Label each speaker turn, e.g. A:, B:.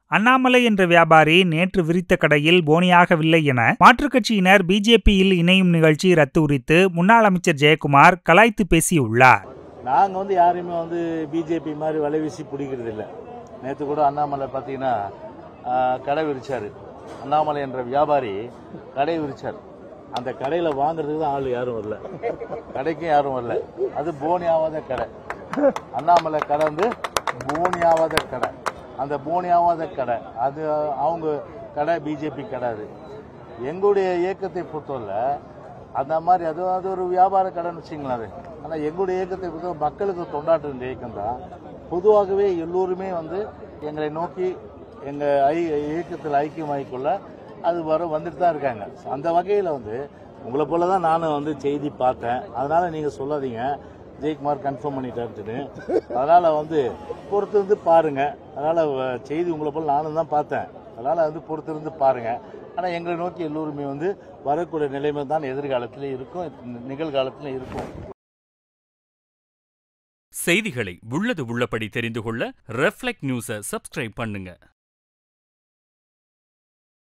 A: அண்ணாமலை என்ற வியாபாரி நேற்று விரித்த கடையில் போனியாகவில்லை என மாற்றுக் கட்சியினர் பிஜேபியில் இணையும் நிகழ்ச்சி ரத்து குறித்து முன்னாள் அமைச்சர் ஜெயக்குமார் கலாய்த்து பேசியுள்ளார்
B: நாங்கள் வந்து யாரையுமே வந்து பிஜேபி மாதிரி வலை வீசி பிடிக்கிறது இல்லை நேற்று கூட அண்ணாமலை பார்த்தீங்கன்னா ஆஹ், கடை விரிச்சார் அண்ணாமலை என்ற வியாபாரி கடை விரிச்சார் அந்த கடையில் வாங்குறதுக்கு தான் ஆள் யாரும் வரல கடைக்கும் யாரும் வரல அது போனி ஆகாத கடை அண்ணாமலை கடை வந்து போனி ஆகாத கடை அந்த போனி ஆகாத கடை அது அவங்க கடை பிஜேபி கடை அது எங்களுடைய இயக்கத்தை பொறுத்தவரை அந்த மாதிரி அது அது ஒரு வியாபார கடைன்னு வச்சுங்களேன் அது ஆனால் எங்களுடைய இயக்கத்தை பொறுத்தவரை மக்களுக்கு தொண்டாற்ற இந்த இயக்கம் தான் பொதுவாகவே எல்லோருமே வந்து எங்களை நோக்கி எங்கள் ஐ இயக்கத்தில் ஐக்கியமாகிக்கொள்ள அது வர வந்துட்டு தான் இருக்காங்க அந்த வகையில் வந்து உங்களை போல தான் நானும் வந்து செய்தி பார்த்தேன் அதனால் நீங்கள் சொல்லாதீங்க ஜெயக்குமார் கன்ஃபார்ம் பண்ணிட்டாருன்னு அதனால் வந்து பொறுத்திருந்து பாருங்கள் அதனால் செய்தி உங்களை போல் நானும் தான் பார்த்தேன் அதனால் வந்து பொறுத்திருந்து பாருங்கள் ஆனால் எங்களை நோக்கி எல்லோருமே வந்து வரக்கூடிய நிலைமை தான் எதிர்காலத்தில் இருக்கும் நிகழ்காலத்தில் இருக்கும்
C: செய்திகளை உள்ளது உள்ளபடி தெரிந்து கொள்ள ரெஃப்ளெக்ட் நியூஸை சப்ஸ்கிரைப் பண்ணுங்க